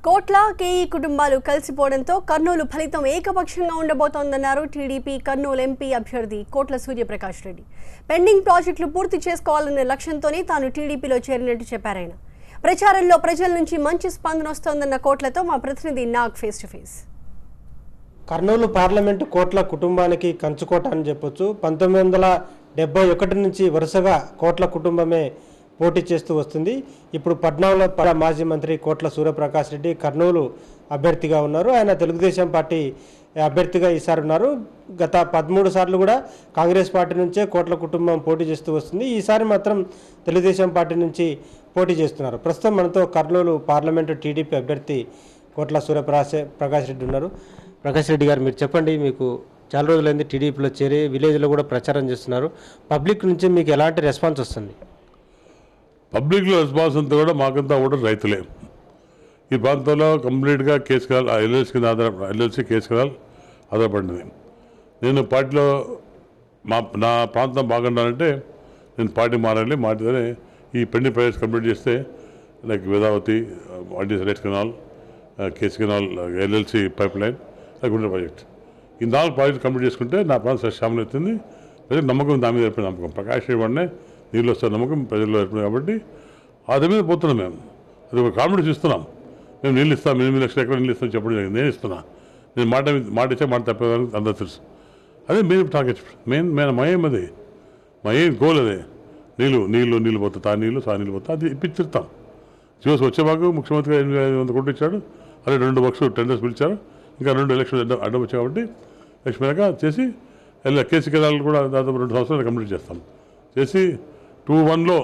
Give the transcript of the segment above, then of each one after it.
కోట్ల కేఈ కుటుంబాలు కలిసిపోవడంతో కర్నూలు ఫలితం ఏకపక్షంగా ఉండబోతోందన్నారు టీడీపీ కర్నూలు ఎంపీ అభ్యర్థి కోట్ల సూర్యప్రకాష్ రెడ్డి పెండింగ్ ప్రాజెక్టులు పూర్తి చేసుకోవాలనే లక్ష్యంతోనే తాను టీడీపీలో చేరినట్టు చెప్పారాయన ప్రచారంలో ప్రజల నుంచి మంచి స్పందన వస్తోందన్న కోట్లతో మా ప్రతినిధి Nag face to face Kurnool parliament Kotla కుటుంబానికి కంచుకోట అని చెప్పొచ్చు పంతొమ్మిది వందల డెబ్బై ఒకటి నుంచి వరుసగా కోట్ల కుటుంబమే పోటీ చేస్తూ వస్తుంది ఇప్పుడు పద్నాలుగులో ప- మాజీ మంత్రి కోట్ల సూర్యప్రకాష్ రెడ్డి కర్నూలు అభ్యర్థిగా ఉన్నారు ఆయన తెలుగుదేశం పార్టీ అభ్యర్థిగా ఈసారి ఉన్నారు గత పదమూడు సార్లు కూడా కాంగ్రెస్ పార్టీ నుంచే కోట్ల కుటుంబం పోటీ చేస్తూ వస్తుంది ఈసారి మాత్రం తెలుగుదేశం పార్టీ నుంచి పోటీ చేస్తున్నారు ప్రస్తుతం మనతో కర్నూలు పార్లమెంటు టీడీపీ అభ్యర్థి కోట్ల సూర్యప్రకాశ్ ప్రకాష్ రెడ్డి ఉన్నారు ప్రకాష్ రెడ్డి గారు మీరు చెప్పండి మీకు చాలా రోజులైంది టీడీపీలో చేరి విలేజ్లో కూడా ప్రచారం చేస్తున్నారు పబ్లిక్ నుంచి మీకు ఎలాంటి రెస్పాన్స్ వస్తుంది పబ్లిక్లో రెస్పాన్స్ అంతా కూడా మాకంతా కూడా రైతులే ఈ ప్రాంతంలో కంప్లీట్గా కేసు కలాల్ ఎల్ఎల్సీ కింద ఆధార ఎల్ఎల్సీ కేసు కలాల్ ఆధారపడింది నేను పార్టీలో మా నా ప్రాంతం బాగుండాలంటే నేను పార్టీ మారాలి మారితేనే ఈ పెండింగ్ ప్రాజెక్ట్స్ కంప్లీట్ చేస్తే లైక్ వేదావతి వాటి రేట్ కెనాల్ కేసు కెనాల్ ఎల్ఎల్సి పైప్ లైన్ గుండె ప్రాజెక్ట్ ఈ నాలుగు ప్రాజెక్ట్ కంప్లీట్ చేసుకుంటే నా ప్రాంతం శామలు అవుతుంది ప్రజలకు నమ్మకం దాని మీద ఏర్పడిన నమ్మకం ప్రకాష్ ఇవ్వడనే నీళ్ళు వస్తే నమ్మకం ప్రజల్లో ఏర్పడింది కాబట్టి అది మీద పోతున్నాం మేము అది ఒక కాన్ఫిడెన్స్ ఇస్తున్నాం మేము నీళ్ళు ఇస్తాం ఎనిమిది లక్షల ఎకరాలు నీళ్ళు ఇస్తాం చెప్పడం జరిగింది నేను ఇస్తున్నా నేను మాట మీద- మాట ఇచ్చే మాట తప్పేదానికి అందరూ తెలుసు అదే మెయిన్ టార్గెట్ మెయిన్ మెయిన్ మా ఏం అది మా ఏం గోల్ అదే నీళ్ళు నీళ్ళు నీళ్ళు పోతా తా నీళ్ళు సా నీళ్ళు పోతా అది ఇప్పించిస్తాం చూసి వచ్చే మాకు ముఖ్యమంత్రి గారు ఎనిమిది ఐదు వందల కోట్లు ఇచ్చాడు అలాగే రెండు బక్స్ టెండర్స్ పిలిచారు ఇంకా రెండు ఎలక్షన్ అడ్డం అడ్డం వచ్చాయి కాబట్టి ఎలక్షన్ మీద చేసి ఎలా కేసీ కెనాల్ కూడా దాదాపు రెండు సంవత్సరాలు కంప్లీట్ చేస్తాం చేసి టూ వన్లో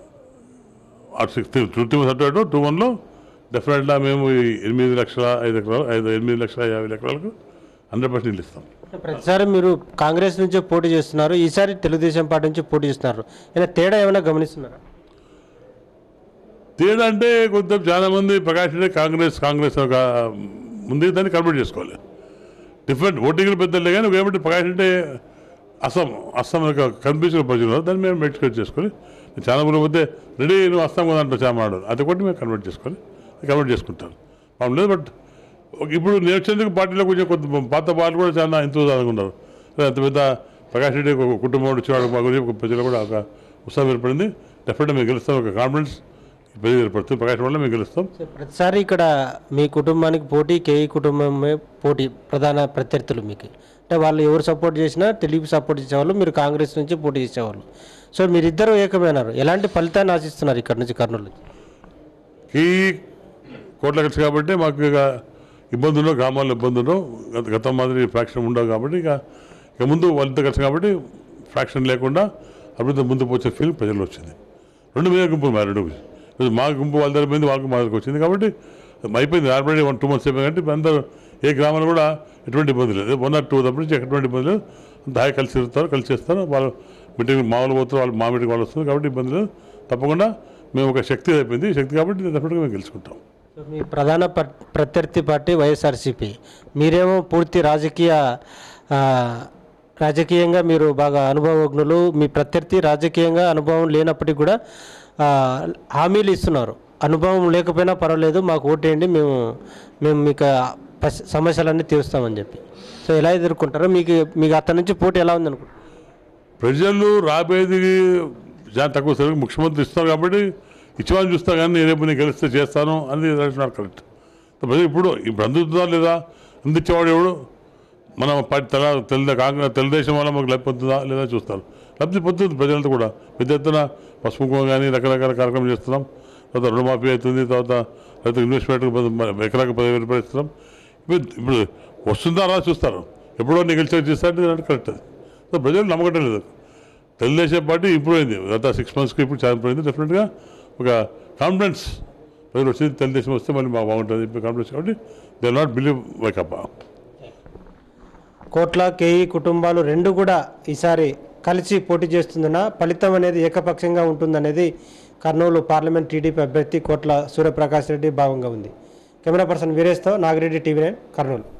sixth two two thirty two వన్లో డెఫినెట్గా మేము ఈ ఎనిమిది లక్షల ఐదు ఎకరాలు ఐదు ఎనిమిది లక్షల యాభై ఎకరాలకు హండ్రెడ్ పర్సెంట్ నీళ్ళు ఇస్తాం ప్రతిసారి మీరు కాంగ్రెస్ నుంచే పోటీ చేస్తున్నారు ఈసారి తెలుగుదేశం పార్టీ నుంచి పోటీ చేస్తున్నారు ఇలా తేడా ఏమైనా గమనిస్తున్నారా తేడా అంటే కొంచెం చాలా మంది ప్రకాష్ రెడ్డి కాంగ్రెస్ కాంగ్రెస్ ఒక ముందే దాన్ని కన్వర్ట్ చేసుకోవాలి డిఫరెంట్ ఓటింగ్లు పెద్దలే కానీ ఏమంటే ప్రకాష్ రెడ్డి అస్సాం అస్సాం యొక్క కన్ఫ్యూజన్ ప్రజలు దాన్ని మేము మెడికేట్ చేసుకొని చాలా మంది పోతే రెడీ నువ్వు అస్సాం కదా అంటారు చాలా మాట అది ఒకటి మేము కన్వర్ట్ చేసుకొని కన్వర్ట్ చేసుకుంటాను ప్రాబ్లం లేదు బట్ ఇప్పుడు నేను వచ్చేందుకు పార్టీలో కొంచెం కొంత పాత పార్టీ కూడా చాలా ఎంతో ఉన్నారు అంత పెద్ద ప్రకాష్ రెడ్డి ఒక కుటుంబం వచ్చేవాడు మా గురించి ఒక ప్రజలు కూడా ఒక ఉత్సాహం ఏర్పడింది డెఫినెట్గా మేము గెలుస్తాం ఒక కాన్ఫిడెన్స్ ప్రజలు ఏర్పడుతుంది ప్రకాష్ వల్ల మేము గెలుస్తాం సో ప్రతిసారి ఇక్కడ మీ కుటుంబానికి పోటీ కేఈ కుటుంబమే పోటీ ప్రధాన ప్రత్యర్థులు మీకు అంటే వాళ్ళు ఎవరు సపోర్ట్ చేసినా టీడీపీ సపోర్ట్ చేసేవాళ్ళు మీరు కాంగ్రెస్ నుంచి పోటీ చేసేవాళ్ళు సో మీరిద్దరూ ఏకమైనారు ఎలాంటి ఫలితాన్ని ఆశిస్తున్నారు ఇక్కడ నుంచి కర్నూలు ఈ కోట్ల ఖర్చు కాబట్టి మాకు ఇక ఇబ్బందులు గ్రామాల్లో ఇబ్బందులు గత గతం మాదిరి ఫ్రాక్షన్ ఉండవు కాబట్టి ఇక ఇక ముందు వాళ్ళతో ఖర్చు కాబట్టి ఫ్రాక్షన్ లేకుండా అభివృద్ధి ముందుకు వచ్చే ఫీల్ ప్రజలు వచ్చింది రెండు మీద గుంపులు మారి రెండు ఇప్పుడు మా గుంపు వాళ్ళ దగ్గర పోయింది వాళ్ళకి మా దగ్గరకు వచ్చింది కాబట్టి అయిపోయింది ఆల్రెడీ వన్ టూ మంత్స్ అయిపోయింది కాబట్టి అందరూ ఏ గ్రామాలు కూడా ఎటువంటి ఇబ్బంది లేదు వన్ ఆర్ టూ తప్పటి నుంచి ఎటువంటి ఇబ్బంది లేదు అంత హాయి కలిసి ఇస్తారు కలిసి చేస్తారు వాళ్ళు మీటింగ్ మామూలు పోతారు వాళ్ళు మా మీటింగ్ వాళ్ళు వస్తుంది కాబట్టి ఇబ్బంది లేదు తప్పకుండా మేము ఒక శక్తి అయిపోయింది ఈ శక్తి కాబట్టి డెఫినెట్గా మేము గెలుచుకుంటాం సో మీ ప్రధాన ప- ప్రత్యర్థి పార్టీ వైఎస్ఆర్సీపీ మీరేమో పూర్తి రాజకీయ ఆ, రాజకీయంగా మీరు బాగా అనుభవజ్ఞులు మీ ప్రత్యర్థి రాజకీయంగా అనుభవం లేనప్పటికీ కూడా ఆ, హామీలు ఇస్తున్నారు అనుభవం లేకపోయినా పర్వాలేదు మాకు ఓటేయండి మేము మేము మీకు ఆ పస్- సమస్యలన్నీ తీరుస్తామని చెప్పి సో ఎలా ఎదుర్కొంటారో మీకు మీకు అతని నుంచి పోటీ ఎలా ఉంది అనుకుంటారు ప్రజలు రాబోయేది చాలా తక్కువ సరికి ముఖ్యమంత్రి ఇస్తారు కాబట్టి ఇచ్చేవాళ్ళని చూస్తా కానీ రేపు నేను గెలిస్తే చేస్తాను అని అంటున్నారు కరెక్ట్ ప్రజలు ఇప్పుడు ఇప్పుడు అందుతుందా లేదా అందించేవాడు ఎవడు మన పార్టీ తెల తెల్ల కాంగ్రెస్ తెలుగుదేశం వల్ల మాకు లబ్ధి పొందుతుందా లేదా చూస్తారు లబ్ధి పొందుతుంది ప్రజలతో కూడా పెద్ద ఎత్తున పసుపు కుంకుమ కానీ రకరకాల కార్యక్రమం చేస్తున్నాం తర్వాత రుణమాఫీ అవుతుంది తర్వాత రైతు ఇన్వెస్ట్మెంట్ ఎకరాకి పదివేల రూపాయలు ఇస్తున్నాం ఇప్పుడు ఇప్పుడు వస్తుందా అలా చూస్తారు ఎప్పుడో నీకు గెలిచే చేస్తారంటే అంటే కరెక్ట్ అది సో ప్రజలు నమ్మకం లేదు తెలుగుదేశం పార్టీ ఇంప్రూవ్ అయింది గత సిక్స్ మంత్స్కి ఇప్పుడు చాలా ఇంప్రూవ్ అయింది డెఫినెట్గా ఒక కాన్ఫిడెన్స్ ప్రజలు వచ్చింది తెలుగుదేశం వస్తే మళ్ళీ మాకు బాగుంటుంది ఇప్పుడు కాన్ఫిడెన్స్ కాబట్టి దే నాట్ బిలీవ్ వైకప్ప కోట్ల కేఈ కుటుంబాలు రెండు కూడా ఈసారి కలిసి పోటీ చేస్తుందన్న ఫలితం అనేది ఏకపక్షంగా ఉంటుందనేది కర్నూలు పార్లమెంట్ టీడీపీ అభ్యర్థి కోట్ల సూర్యప్రకాష్ రెడ్డి భావంగా ఉంది కెమెరా పర్సన్ వీరేష్తో నాగిరెడ్డి టీవీ నైన్ కర్నూలు